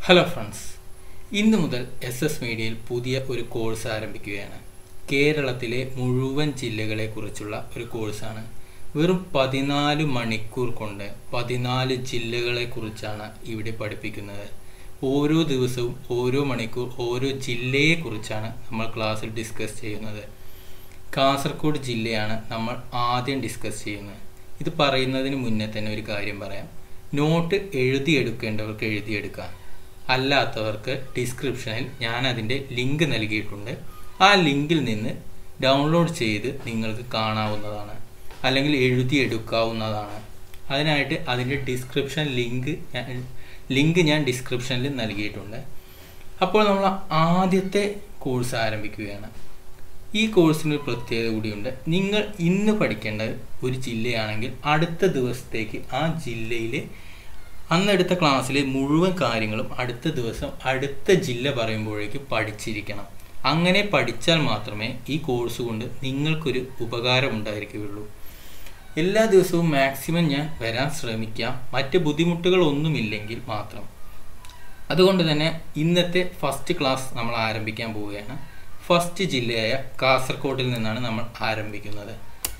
hello friends ഇന്ന് മുതൽ S S മീഡിയയിൽ പുതിയ ഒരു കോഴ്സ് ആരംഭിക്കുകയാണ് കേരളത്തിലെ മുഴുവൻ ജില്ലകളെ കുറിച്ചുള്ള ഒരു കോഴ്സാണ് വെറും പതിനാല് മണിക്കൂർ കൊണ്ട് പതിനാല് ജില്ലകളെ കുറിച്ചാണ് ഇവിടെ പഠിപ്പിക്കുന്നത് ഓരോ ദിവസവും ഓരോ മണിക്കൂർ ഓരോ ജില്ലയെ കുറിച്ചാണ് നമ്മൾ ക്ലാസ്സിൽ ഡിസ്കസ് ചെയ്യുന്നത് കാസർഗോഡ് ജില്ലയാണ് നമ്മൾ ആദ്യം ഡിസ്കസ് ചെയ്യുന്നത് ഇത് പറയുന്നതിന് മുന്നേ തന്നെ ഒരു കാര്യം പറയാം നോട്ട് എഴുതിയെടുക്കേണ്ടവർക്ക് എഴുതിയെടുക്കാം അല്ലാത്തവർക്ക് ഡിസ്ക്രിപ്ഷനിൽ ഞാൻ അതിൻ്റെ ലിങ്ക് നൽകിയിട്ടുണ്ട് ആ ലിങ്കിൽ നിന്ന് ഡൗൺലോഡ് ചെയ്ത് നിങ്ങൾക്ക് കാണാവുന്നതാണ് അല്ലെങ്കിൽ എഴുതിയെടുക്കാവുന്നതാണ് അതിനായിട്ട് അതിൻ്റെ ഡിസ്ക്രിപ്ഷൻ ലിങ്ക് ലിങ്ക് ഞാൻ ഡിസ്ക്രിപ്ഷനിൽ നൽകിയിട്ടുണ്ട് അപ്പോൾ നമ്മൾ ആദ്യത്തെ കോഴ്സ് ആരംഭിക്കുകയാണ് ഈ കോഴ്സിന് ഒരു പ്രത്യേകത കൂടിയുണ്ട് നിങ്ങൾ ഇന്ന് പഠിക്കേണ്ടത് ഒരു ജില്ലയാണെങ്കിൽ അടുത്ത ദിവസത്തേക്ക് ആ ജില്ലയിലെ അന്നെടുത്ത ക്ലാസ്സിലെ മുഴുവൻ കാര്യങ്ങളും അടുത്ത ദിവസം അടുത്ത ജില്ല പറയുമ്പോഴേക്ക് പഠിച്ചിരിക്കണം അങ്ങനെ പഠിച്ചാൽ മാത്രമേ ഈ കോഴ്സ് കൊണ്ട് നിങ്ങൾക്കൊരു ഉപകാരം ഉണ്ടായിരിക്കുകയുള്ളൂ എല്ലാ ദിവസവും മാക്സിമം ഞാൻ വരാൻ ശ്രമിക്കാം മറ്റ് ബുദ്ധിമുട്ടുകളൊന്നുമില്ലെങ്കിൽ മാത്രം അതുകൊണ്ട് തന്നെ ഇന്നത്തെ ഫസ്റ്റ് ക്ലാസ് നമ്മൾ ആരംഭിക്കാൻ പോവുകയാണ് ഫസ്റ്റ് ജില്ലയായ കാസർഗോഡിൽ നിന്നാണ് നമ്മൾ ആരംഭിക്കുന്നത്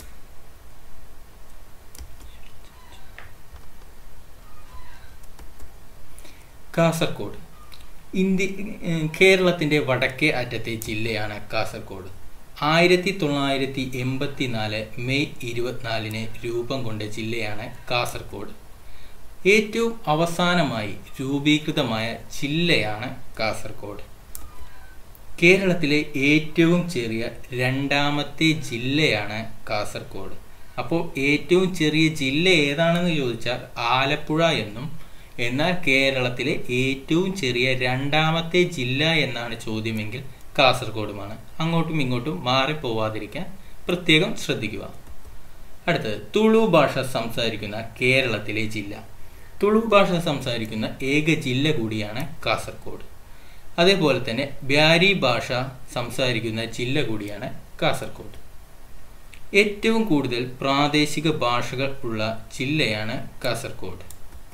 കാസർഗോഡ് ഇന്ത്യ കേരളത്തിൻ്റെ വടക്കേ അറ്റത്തെ ജില്ലയാണ് കാസർഗോഡ് ആയിരത്തി തൊള്ളായിരത്തി എൺപത്തി നാല് മെയ് ഇരുപത്തിനാലിന് രൂപം കൊണ്ട ജില്ലയാണ് കാസർഗോഡ് ഏറ്റവും അവസാനമായി രൂപീകൃതമായ ജില്ലയാണ് കാസർഗോഡ് കേരളത്തിലെ ഏറ്റവും ചെറിയ രണ്ടാമത്തെ ജില്ലയാണ് കാസർഗോഡ് അപ്പോൾ ഏറ്റവും ചെറിയ ജില്ല ഏതാണെന്ന് ചോദിച്ചാൽ ആലപ്പുഴ എന്നും എന്നാൽ കേരളത്തിലെ ഏറ്റവും ചെറിയ രണ്ടാമത്തെ ജില്ല എന്നാണ് ചോദ്യമെങ്കിൽ കാസർഗോഡുമാണ് അങ്ങോട്ടും ഇങ്ങോട്ടും മാറിപ്പോവാതിരിക്കാൻ പ്രത്യേകം ശ്രദ്ധിക്കുക അടുത്തത് തുളു ഭാഷ സംസാരിക്കുന്ന കേരളത്തിലെ ജില്ല തുളു ഭാഷ സംസാരിക്കുന്ന ഏക ജില്ല കൂടിയാണ് കാസർഗോഡ് അതേപോലെ തന്നെ ബ്യാരി ഭാഷ സംസാരിക്കുന്ന ജില്ല കൂടിയാണ് കാസർഗോഡ് ഏറ്റവും കൂടുതൽ പ്രാദേശിക ഭാഷകൾ ഉള്ള ജില്ലയാണ് കാസർഗോഡ്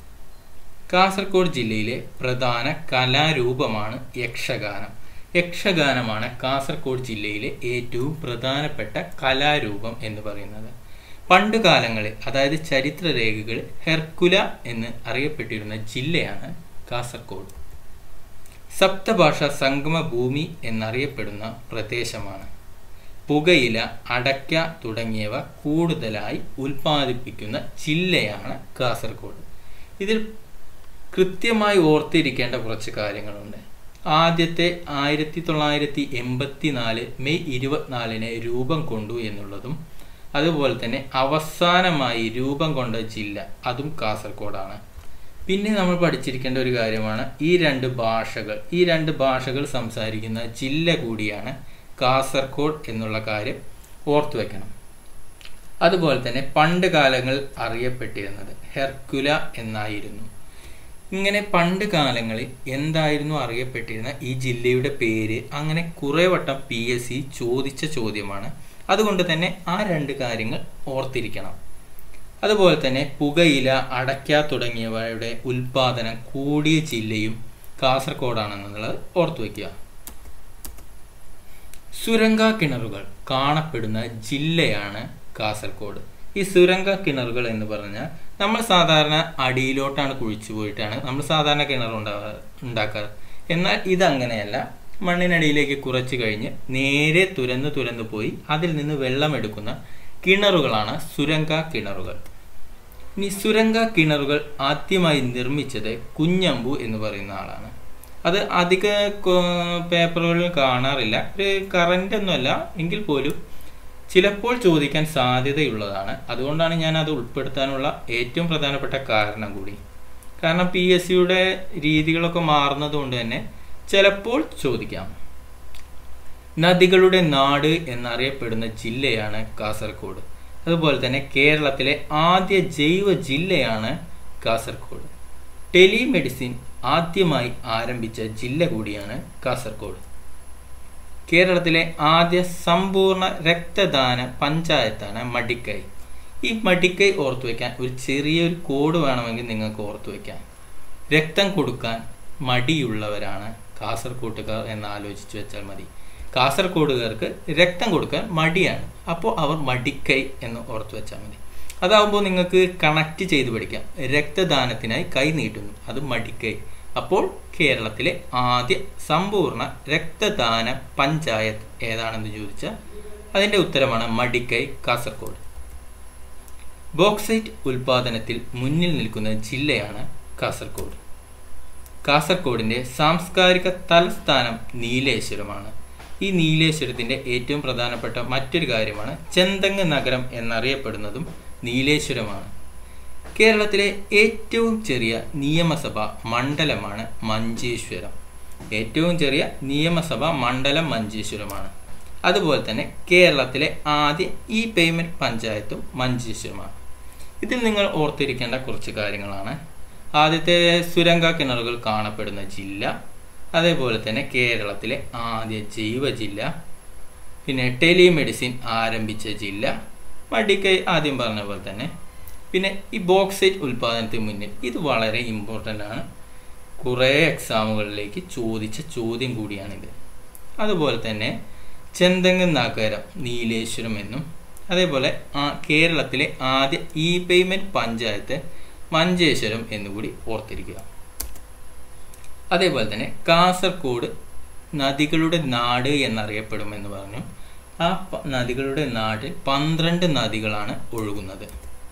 കാസർഗോഡ് ജില്ലയിലെ പ്രധാന കലാരൂപമാണ് യക്ഷഗാനം യക്ഷഗാനമാണ് കാസർഗോഡ് ജില്ലയിലെ ഏറ്റവും പ്രധാനപ്പെട്ട കലാരൂപം എന്ന് പറയുന്നത് പണ്ട് കാലങ്ങളിൽ അതായത് ചരിത്രരേഖകൾ ഹെർക്കുല എന്ന് അറിയപ്പെട്ടിരുന്ന ജില്ലയാണ് കാസർഗോഡ് സപ്തഭാഷ സംഗമ ഭൂമി എന്നറിയപ്പെടുന്ന പ്രദേശമാണ് പുകയില അടയ്ക്ക തുടങ്ങിയവ കൂടുതലായി ഉൽപ്പാദിപ്പിക്കുന്ന ജില്ലയാണ് കാസർഗോഡ് ഇതിൽ കൃത്യമായി ഓർത്തിരിക്കേണ്ട കുറച്ച് കാര്യങ്ങളുണ്ട് ആദ്യത്തെ ആയിരത്തി തൊള്ളായിരത്തി എൺപത്തി നാല് മെയ് ഇരുപത്തിനാലിന് രൂപം കൊണ്ടു എന്നുള്ളതും അതുപോലെ തന്നെ അവസാനമായി രൂപം കൊണ്ട ജില്ല അതും കാസർഗോഡാണ് പിന്നെ നമ്മൾ പഠിച്ചിരിക്കേണ്ട ഒരു കാര്യമാണ് ഈ രണ്ട് ഭാഷകൾ ഈ രണ്ട് ഭാഷകൾ സംസാരിക്കുന്ന ജില്ല കൂടിയാണ് കാസർഗോഡ് എന്നുള്ള കാര്യം ഓർത്തു വെക്കണം അതുപോലെ തന്നെ പണ്ട് കാലങ്ങളിൽ അറിയപ്പെട്ടിരുന്നത് ഹെർക്കുല എന്നായിരുന്നു ഇങ്ങനെ പണ്ട് കാലങ്ങളിൽ എന്തായിരുന്നു അറിയപ്പെട്ടിരുന്ന ഈ ജില്ലയുടെ പേര് അങ്ങനെ കുറേ വട്ടം പി എസ് സി ചോദിച്ച ചോദ്യമാണ് അതുകൊണ്ട് തന്നെ ആ രണ്ട് കാര്യങ്ങൾ ഓർത്തിരിക്കണം അതുപോലെ തന്നെ പുകയില അടയ്ക്ക തുടങ്ങിയവയുടെ ഉൽപാദനം കൂടിയ ജില്ലയും കാസർഗോഡാണെന്നുള്ളത് ഓർത്തു വയ്ക്കുക സുരംഗ കിണറുകൾ കാണപ്പെടുന്ന ജില്ലയാണ് കാസർഗോഡ് ഈ സുരംഗ കിണറുകൾ എന്ന് പറഞ്ഞാൽ നമ്മൾ സാധാരണ അടിയിലോട്ടാണ് കുഴിച്ചു പോയിട്ടാണ് നമ്മൾ സാധാരണ കിണർ ഉണ്ടാകാറ് ഉണ്ടാക്കാറ് എന്നാൽ ഇതങ്ങനെയല്ല മണ്ണിനടിയിലേക്ക് കുറച്ച് കഴിഞ്ഞ് നേരെ തുരന്ന് തുരന്ന് പോയി അതിൽ നിന്ന് വെള്ളമെടുക്കുന്ന കിണറുകളാണ് സുരംഗ കിണറുകൾ ഇനി സുരംഗ കിണറുകൾ ആദ്യമായി നിർമ്മിച്ചത് കുഞ്ഞമ്പു എന്ന് പറയുന്ന ആളാണ് അത് അധിക പേപ്പറുകളിൽ കാണാറില്ല ഒരു കറന്റ് ഒന്നുമല്ല എങ്കിൽ പോലും ചിലപ്പോൾ ചോദിക്കാൻ സാധ്യതയുള്ളതാണ് അതുകൊണ്ടാണ് ഞാൻ അത് ഉൾപ്പെടുത്താനുള്ള ഏറ്റവും പ്രധാനപ്പെട്ട കാരണം കൂടി കാരണം പി എസ് സിയുടെ രീതികളൊക്കെ മാറുന്നത് കൊണ്ട് തന്നെ ചിലപ്പോൾ ചോദിക്കാം നദികളുടെ നാട് എന്നറിയപ്പെടുന്ന ജില്ലയാണ് കാസർഗോഡ് അതുപോലെ തന്നെ കേരളത്തിലെ ആദ്യ ജൈവ ജില്ലയാണ് കാസർഗോഡ് ടെലിമെഡിസിൻ ആദ്യമായി ആരംഭിച്ച ജില്ല കൂടിയാണ് കാസർഗോഡ് കേരളത്തിലെ ആദ്യ സമ്പൂർണ്ണ രക്തദാന പഞ്ചായത്താണ് മടിക്കൈ ഈ മടിക്കൈ ഓർത്തു വയ്ക്കാൻ ഒരു ചെറിയൊരു കോഡ് വേണമെങ്കിൽ നിങ്ങൾക്ക് ഓർത്തു വയ്ക്കാം രക്തം കൊടുക്കാൻ മടിയുള്ളവരാണ് കാസർകോട്ടുകാർ എന്ന് ആലോചിച്ച് വെച്ചാൽ മതി കാസർഗോഡുകാർക്ക് രക്തം കൊടുക്കാൻ മടിയാണ് അപ്പോൾ അവർ മടിക്കൈ എന്ന് ഓർത്തു വെച്ചാൽ മതി അതാവുമ്പോൾ നിങ്ങൾക്ക് കണക്ട് ചെയ്ത് പഠിക്കാം രക്തദാനത്തിനായി കൈ നീട്ടുന്നു അത് മടിക്കൈ അപ്പോൾ കേരളത്തിലെ ആദ്യ സമ്പൂർണ്ണ രക്തദാന പഞ്ചായത്ത് ഏതാണെന്ന് ചോദിച്ചാൽ അതിൻ്റെ ഉത്തരമാണ് മടിക്കൈ കാസർഗോഡ് ബോക്സൈറ്റ് ഉൽപാദനത്തിൽ മുന്നിൽ നിൽക്കുന്ന ജില്ലയാണ് കാസർഗോഡ് കാസർഗോഡിന്റെ സാംസ്കാരിക തലസ്ഥാനം നീലേശ്വരമാണ് ഈ നീലേശ്വരത്തിന്റെ ഏറ്റവും പ്രധാനപ്പെട്ട മറ്റൊരു കാര്യമാണ് ചെന്തങ്ങ് നഗരം എന്നറിയപ്പെടുന്നതും നീലേശ്വരമാണ് കേരളത്തിലെ ഏറ്റവും ചെറിയ നിയമസഭാ മണ്ഡലമാണ് മഞ്ചേശ്വരം ഏറ്റവും ചെറിയ നിയമസഭാ മണ്ഡലം മഞ്ചേശ്വരമാണ് അതുപോലെ തന്നെ കേരളത്തിലെ ആദ്യ ഇ പേയ്മെന്റ് പഞ്ചായത്തും മഞ്ചേശ്വരമാണ് ഇതിൽ നിങ്ങൾ ഓർത്തിരിക്കേണ്ട കുറച്ച് കാര്യങ്ങളാണ് ആദ്യത്തെ സുരംഗ കിണറുകൾ കാണപ്പെടുന്ന ജില്ല അതേപോലെ തന്നെ കേരളത്തിലെ ആദ്യ ജൈവ ജില്ല പിന്നെ ടെലിമെഡിസിൻ ആരംഭിച്ച ജില്ല മടിക്കൈ ആദ്യം പറഞ്ഞ പോലെ തന്നെ പിന്നെ ഈ ബോക്സൈറ്റ് ഉൽപാദനത്തിന് മുന്നിൽ ഇത് വളരെ ഇമ്പോർട്ടൻ്റ് ആണ് കുറേ എക്സാമുകളിലേക്ക് ചോദിച്ച ചോദ്യം കൂടിയാണിത് അതുപോലെ തന്നെ ചെന്തങ്ങ് നഗരം നീലേശ്വരം എന്നും അതേപോലെ ആ കേരളത്തിലെ ആദ്യ ഇ പേയ്മെന്റ് പഞ്ചായത്ത് മഞ്ചേശ്വരം എന്നുകൂടി ഓർത്തിരിക്കുക അതേപോലെ തന്നെ കാസർഗോഡ് നദികളുടെ നാട് എന്നറിയപ്പെടുമെന്ന് പറഞ്ഞു ആ നദികളുടെ നാട്ടിൽ പന്ത്രണ്ട് നദികളാണ് ഒഴുകുന്നത്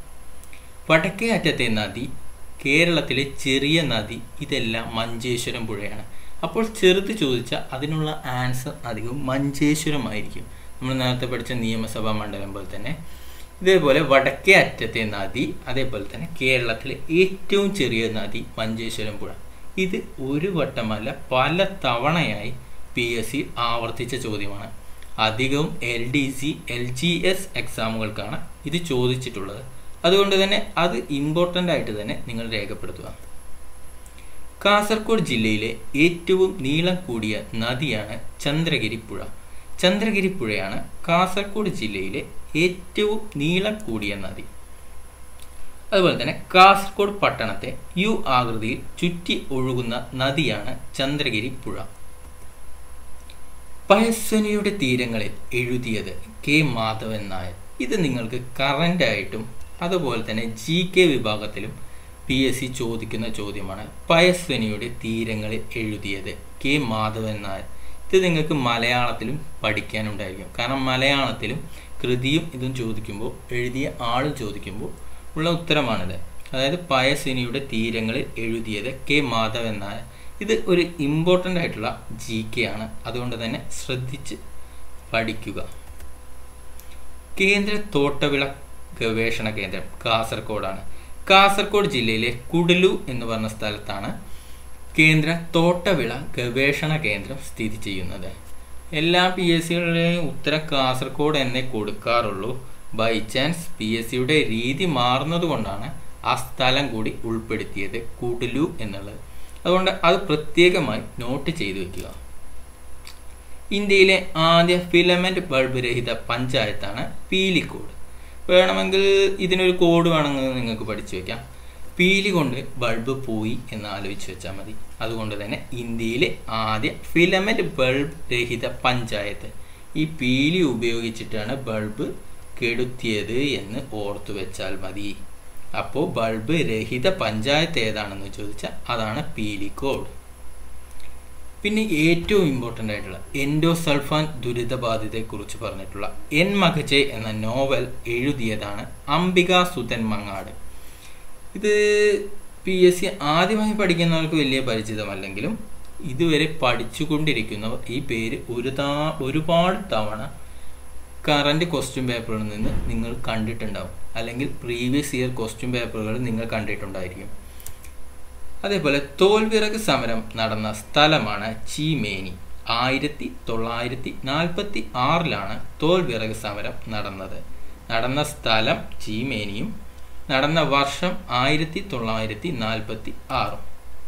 വടക്കേ അറ്റത്തെ നദി കേരളത്തിലെ ചെറിയ നദി ഇതെല്ലാം മഞ്ചേശ്വരം പുഴയാണ് അപ്പോൾ ചെറുത് ചോദിച്ചാൽ അതിനുള്ള ആൻസർ അധികവും മഞ്ചേശ്വരമായിരിക്കും നമ്മൾ നേരത്തെ പഠിച്ച നിയമസഭാ മണ്ഡലം പോലെ തന്നെ ഇതേപോലെ വടക്കേ അറ്റത്തെ നദി അതേപോലെ തന്നെ കേരളത്തിലെ ഏറ്റവും ചെറിയ നദി മഞ്ചേശ്വരം പുഴ ഇത് ഒരു വട്ടമല്ല പല തവണയായി പി എസ് സി ആവർത്തിച്ച ചോദ്യമാണ് അധികവും L D C L G S എക്സാമുകൾക്കാണ് ഇത് ചോദിച്ചിട്ടുള്ളത് അതുകൊണ്ട് തന്നെ അത് ഇമ്പോർട്ടൻ്റ് ആയിട്ട് തന്നെ നിങ്ങൾ രേഖപ്പെടുത്തുക കാസർഗോഡ് ജില്ലയിലെ ഏറ്റവും നീളം കൂടിയ നദിയാണ് ചന്ദ്രഗിരി പുഴ ചന്ദ്രഗിരി പുഴയാണ് കാസർഗോഡ് ജില്ലയിലെ ഏറ്റവും നീളം കൂടിയ നദി അതുപോലെ തന്നെ കാസർഗോഡ് പട്ടണത്തെ യു ആകൃതിയിൽ ചുറ്റി ഒഴുകുന്ന നദിയാണ് ചന്ദ്രഗിരി പുഴ പയസ്വനിയുടെ തീരങ്ങളിൽ എഴുതിയത് കെ മാധവൻ നായർ ഇത് നിങ്ങൾക്ക് കറന്റ് ആയിട്ടും അതുപോലെ തന്നെ ജി കെ വിഭാഗത്തിലും പി എസ് സി ചോദിക്കുന്ന ചോദ്യമാണ് പയസ്വനിയുടെ തീരങ്ങളിൽ എഴുതിയത് കെ മാധവൻ നായർ ഇത് നിങ്ങൾക്ക് മലയാളത്തിലും പഠിക്കാനുണ്ടായിരിക്കും കാരണം മലയാളത്തിലും കൃതിയും ഇതും ചോദിക്കുമ്പോൾ എഴുതിയ ആളും ചോദിക്കുമ്പോൾ ഉള്ള ഉത്തരമാണിത് അതായത് പയസ്വിനിയുടെ തീരങ്ങളിൽ എഴുതിയത് കെ മാധവൻ നായർ ഇത് ഒരു ഇമ്പോർട്ടൻ്റ് ആയിട്ടുള്ള ജി കെ ആണ് അതുകൊണ്ട് തന്നെ ശ്രദ്ധിച്ച് പഠിക്കുക കേന്ദ്ര തോട്ടവിള ഗവേഷണ കേന്ദ്രം കാസർഗോഡാണ് കാസർഗോഡ് ജില്ലയിലെ കുടലു എന്ന് പറഞ്ഞ സ്ഥലത്താണ് കേന്ദ്ര തോട്ടവിള ഗവേഷണ കേന്ദ്രം സ്ഥിതി ചെയ്യുന്നത് എല്ലാ പി എസ് സികളുടെയും ഉത്തരം കാസർഗോഡ് എന്നേ കൊടുക്കാറുള്ളൂ ബൈ ചാൻസ് പി എസ് സിയുടെ രീതി മാറുന്നത് കൊണ്ടാണ് ആ സ്ഥലം കൂടി ഉൾപ്പെടുത്തിയത് കുടലു എന്നുള്ളത് അതുകൊണ്ട് അത് പ്രത്യേകമായി നോട്ട് ചെയ്തു വെക്കുക ഇന്ത്യയിലെ ആദ്യ ഫിലമെന്റ് ബൾബ് രഹിത പഞ്ചായത്താണ് പീലിക്കോട് വേണമെങ്കിൽ ഇതിനൊരു കോഡ് വേണമെങ്കിൽ നിങ്ങൾക്ക് പഠിച്ചു വെക്കാം പീലി കൊണ്ട് ബൾബ് പോയി എന്ന് ആലോചിച്ച് വെച്ചാൽ മതി അതുകൊണ്ട് തന്നെ ഇന്ത്യയിലെ ആദ്യ ഫിലമെന്റ് ബൾബ് രഹിത പഞ്ചായത്ത് ഈ പീലി ഉപയോഗിച്ചിട്ടാണ് ബൾബ് കെടുത്തിയത് എന്ന് ഓർത്തു വെച്ചാൽ മതി അപ്പോൾ ബൾബ് രഹിത പഞ്ചായത്ത് ഏതാണെന്ന് ചോദിച്ചാൽ അതാണ് പീലിക്കോട് പിന്നെ ഏറ്റവും ഇമ്പോർട്ടൻ്റ് ആയിട്ടുള്ള എൻഡോസൾഫാൻ ദുരിതബാധിതയെക്കുറിച്ച് പറഞ്ഞിട്ടുള്ള എൻ മകജെ എന്ന നോവൽ എഴുതിയതാണ് അംബിക സുധൻ മങ്ങാട് ഇത് പി എസ് സി ആദ്യമായി പഠിക്കുന്നവർക്ക് വലിയ പരിചിതമല്ലെങ്കിലും ഇതുവരെ പഠിച്ചുകൊണ്ടിരിക്കുന്നവർ ഈ പേര് ഒരു താ ഒരുപാട് തവണ കറണ്ട് ക്വസ്റ്റ്യൻ പേപ്പറിൽ നിന്ന് നിങ്ങൾ കണ്ടിട്ടുണ്ടാവും അല്ലെങ്കിൽ പ്രീവിയസ് ഇയർ ക്വസ്റ്റ്യൻ പേപ്പറുകൾ നിങ്ങൾ കണ്ടിട്ടുണ്ടായിരിക്കും അതേപോലെ തോൽവിറക് സമരം നടന്ന സ്ഥലമാണ് ചീമേനി ആയിരത്തി തൊള്ളായിരത്തി നാൽപ്പത്തി ആറിലാണ് തോൽവിറക് സമരം നടന്നത് നടന്ന സ്ഥലം ചീമേനിയും നടന്ന വർഷം ആയിരത്തി തൊള്ളായിരത്തി നാൽപ്പത്തി ആറും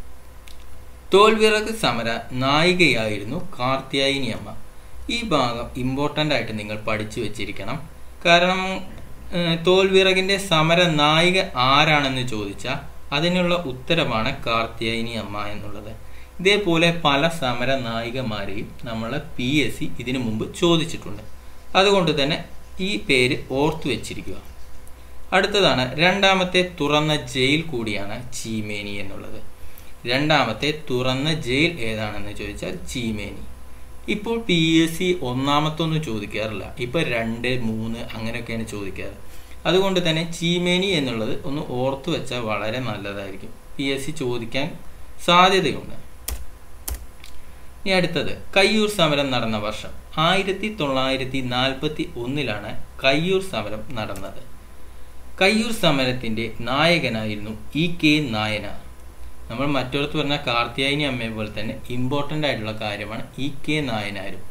തോൽവിറക് സമര നായികയായിരുന്നു കാർത്യായിനി അമ്മ ഈ ഭാഗം ഇമ്പോർട്ടൻ്റ് ആയിട്ട് നിങ്ങൾ പഠിച്ചു വെച്ചിരിക്കണം കാരണം തോൽവിറകിന്റെ സമര നായിക ആരാണെന്ന് ചോദിച്ചാൽ അതിനുള്ള ഉത്തരമാണ് കാർത്യായനി അമ്മ എന്നുള്ളത് ഇതേപോലെ പല സമര നായികമാരെയും നമ്മളെ പി എസ് സി ഇതിനു മുമ്പ് ചോദിച്ചിട്ടുണ്ട് അതുകൊണ്ട് തന്നെ ഈ പേര് ഓർത്തു വെച്ചിരിക്കുക അടുത്തതാണ് രണ്ടാമത്തെ തുറന്ന ജയിൽ കൂടിയാണ് ചീമേനി എന്നുള്ളത് രണ്ടാമത്തെ തുറന്ന ജയിൽ ഏതാണെന്ന് ചോദിച്ചാൽ ചീമേനി ഇപ്പോൾ പി എസ് സി ഒന്നാമത്തൊന്നും ചോദിക്കാറില്ല ഇപ്പൊ രണ്ട് മൂന്ന് അങ്ങനെയൊക്കെയാണ് ചോദിക്കാറ് അതുകൊണ്ട് തന്നെ ചീമേനി എന്നുള്ളത് ഒന്ന് ഓർത്തു വെച്ചാൽ വളരെ നല്ലതായിരിക്കും പി എസ് സി ചോദിക്കാൻ സാധ്യതയുണ്ട് ഇനി അടുത്തത് കയ്യൂർ സമരം നടന്ന വർഷം ആയിരത്തി തൊള്ളായിരത്തി നാൽപ്പത്തി ഒന്നിലാണ് കയ്യൂർ സമരം നടന്നത് കയ്യൂർ സമരത്തിന്റെ നായകനായിരുന്നു ഇ കെ നായനാർ നമ്മൾ മറ്റൊരുത്ത് പറഞ്ഞ കാർത്തിയായനി അമ്മയെ പോലെ തന്നെ ഇമ്പോർട്ടൻ്റ് ആയിട്ടുള്ള കാര്യമാണ് ഇ കെ നായനാരും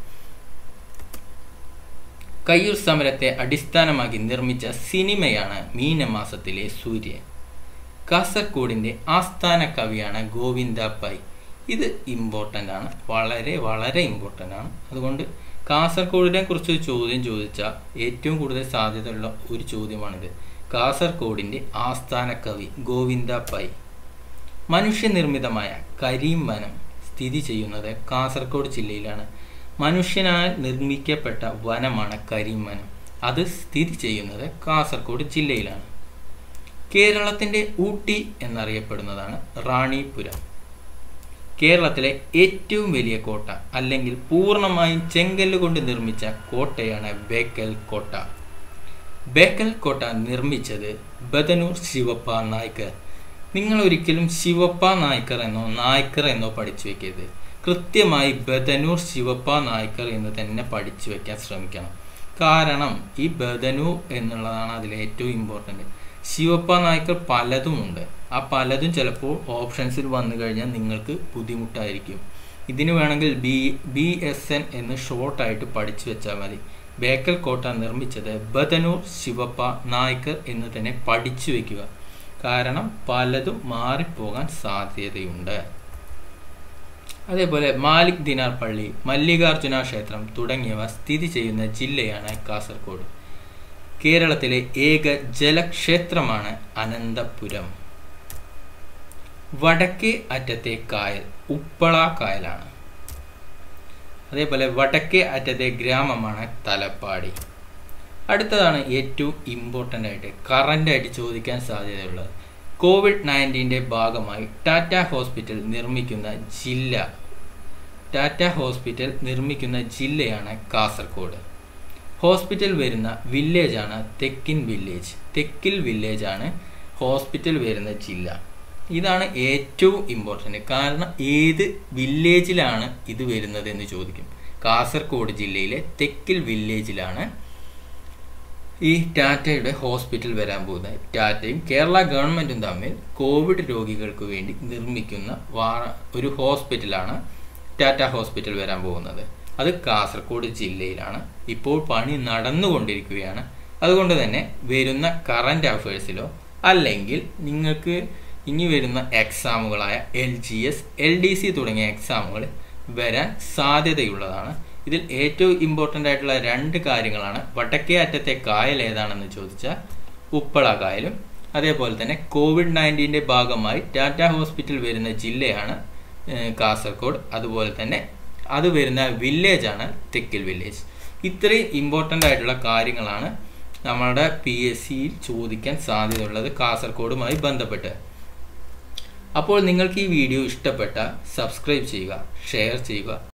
കയ്യൂർ സമരത്തെ അടിസ്ഥാനമാക്കി നിർമ്മിച്ച സിനിമയാണ് മീനമാസത്തിലെ സൂര്യൻ കാസർഗോഡിന്റെ ആസ്ഥാന കവിയാണ് ഗോവിന്ദ പൈ ഇത് ഇമ്പോർട്ടൻ്റ് ആണ് വളരെ വളരെ ഇമ്പോർട്ടൻ്റ് ആണ് അതുകൊണ്ട് കാസർഗോഡിനെ കുറിച്ച് ഒരു ചോദ്യം ചോദിച്ചാൽ ഏറ്റവും കൂടുതൽ സാധ്യതയുള്ള ഒരു ചോദ്യമാണിത് കാസർഗോഡിന്റെ ആസ്ഥാന കവി ഗോവിന്ദ പൈ മനുഷ്യനിർമ്മിതമായ കരീം വനം സ്ഥിതി ചെയ്യുന്നത് കാസർഗോഡ് ജില്ലയിലാണ് മനുഷ്യനാൽ നിർമ്മിക്കപ്പെട്ട വനമാണ് കരീം വനം അത് സ്ഥിതി ചെയ്യുന്നത് കാസർഗോഡ് ജില്ലയിലാണ് കേരളത്തിന്റെ ഊട്ടി എന്നറിയപ്പെടുന്നതാണ് റാണിപുരം കേരളത്തിലെ ഏറ്റവും വലിയ കോട്ട അല്ലെങ്കിൽ പൂർണ്ണമായും ചെങ്കല്ല് കൊണ്ട് നിർമ്മിച്ച കോട്ടയാണ് ബേക്കൽ കോട്ട ബേക്കൽ കോട്ട നിർമ്മിച്ചത് ബദനൂർ ശിവപ്പ നായ്ക്കർ നിങ്ങൾ ഒരിക്കലും ശിവപ്പ നായ്ക്കർ എന്നോ നായ്ക്കർ എന്നോ പഠിച്ചു വെക്കരുത് കൃത്യമായി ബദനൂർ ശിവപ്പ നായ്ക്കർ എന്ന് തന്നെ പഠിച്ചു വെക്കാൻ ശ്രമിക്കണം കാരണം ഈ ബദനൂർ എന്നുള്ളതാണ് അതിൽ ഏറ്റവും ഇമ്പോർട്ടൻ്റ് ശിവപ്പ നായ്ക്കർ പലതുമുണ്ട് ആ പലതും ചിലപ്പോൾ ഓപ്ഷൻസിൽ വന്നു കഴിഞ്ഞാൽ നിങ്ങൾക്ക് ബുദ്ധിമുട്ടായിരിക്കും ഇതിന് വേണമെങ്കിൽ ബി ബി എസ് എൻ എന്ന് ഷോർട്ടായിട്ട് പഠിച്ചു വെച്ചാൽ മതി ബേക്കൽ കോട്ട നിർമ്മിച്ചത് ബദനൂർ ശിവപ്പ നായ്ക്കർ എന്ന് തന്നെ പഠിച്ചു വെക്കുക കാരണം പലതും മാറിപ്പോകാൻ സാധ്യതയുണ്ട് അതേപോലെ മാലിക് ദിനാർ പള്ളി മല്ലികാർജുന ക്ഷേത്രം തുടങ്ങിയവ സ്ഥിതി ചെയ്യുന്ന ജില്ലയാണ് കാസർഗോഡ് കേരളത്തിലെ ഏക ജലക്ഷേത്രമാണ് അനന്തപുരം വടക്കേ അറ്റത്തെ കായൽ ഉപ്പള കായലാണ് അതേപോലെ വടക്കേ അറ്റത്തെ ഗ്രാമമാണ് തലപ്പാടി അടുത്തതാണ് ഏറ്റവും ഇമ്പോർട്ടൻ്റ് ആയിട്ട് കറൻ്റ് ആയിട്ട് ചോദിക്കാൻ സാധ്യതയുള്ളത് കോവിഡ് നയൻറ്റീൻ്റെ ഭാഗമായി ടാറ്റ ഹോസ്പിറ്റൽ നിർമ്മിക്കുന്ന ജില്ല ടാറ്റ ഹോസ്പിറ്റൽ നിർമ്മിക്കുന്ന ജില്ലയാണ് കാസർഗോഡ് ഹോസ്പിറ്റൽ വരുന്ന വില്ലേജാണ് തെക്കിൻ വില്ലേജ് തെക്കിൽ വില്ലേജാണ് ഹോസ്പിറ്റൽ വരുന്ന ജില്ല ഇതാണ് ഏറ്റവും ഇമ്പോർട്ടൻ്റ് കാരണം ഏത് വില്ലേജിലാണ് ഇത് വരുന്നത് എന്ന് ചോദിക്കും കാസർഗോഡ് ജില്ലയിലെ തെക്കിൽ വില്ലേജിലാണ് ഈ ടാറ്റയുടെ ഹോസ്പിറ്റൽ വരാൻ പോകുന്നത് ടാറ്റയും കേരള ഗവൺമെൻറ്റും തമ്മിൽ കോവിഡ് രോഗികൾക്ക് വേണ്ടി നിർമ്മിക്കുന്ന ഒരു ഹോസ്പിറ്റലാണ് ടാറ്റ ഹോസ്പിറ്റൽ വരാൻ പോകുന്നത് അത് കാസർഗോഡ് ജില്ലയിലാണ് ഇപ്പോൾ പണി നടന്നുകൊണ്ടിരിക്കുകയാണ് അതുകൊണ്ട് തന്നെ വരുന്ന കറണ്ട് അഫയേഴ്സിലോ അല്ലെങ്കിൽ നിങ്ങൾക്ക് ഇനി വരുന്ന എക്സാമുകളായ L G S L D C തുടങ്ങിയ എക്സാമുകൾ വരാൻ സാധ്യതയുള്ളതാണ് ഇതിൽ ഏറ്റവും ഇമ്പോർട്ടൻ്റ് ആയിട്ടുള്ള രണ്ട് കാര്യങ്ങളാണ് വടക്കേ അറ്റത്തെ കായൽ ഏതാണെന്ന് ചോദിച്ചാൽ ഉപ്പള കായലും അതേപോലെ തന്നെ കോവിഡ് നയൻറ്റീൻ്റെ ഭാഗമായി ടാറ്റ ഹോസ്പിറ്റൽ വരുന്ന ജില്ലയാണ് കാസർഗോഡ് അതുപോലെ തന്നെ അത് വരുന്ന വില്ലേജാണ് തെക്കിൽ വില്ലേജ് ഇത്രയും ഇമ്പോർട്ടൻ്റ് ആയിട്ടുള്ള കാര്യങ്ങളാണ് നമ്മളുടെ പി എസ് സിയിൽ ചോദിക്കാൻ സാധ്യതയുള്ളത് കാസർഗോഡുമായി ബന്ധപ്പെട്ട് അപ്പോൾ നിങ്ങൾക്ക് ഈ വീഡിയോ ഇഷ്ടപ്പെട്ട സബ്സ്ക്രൈബ് ചെയ്യുക ഷെയർ ചെയ്യുക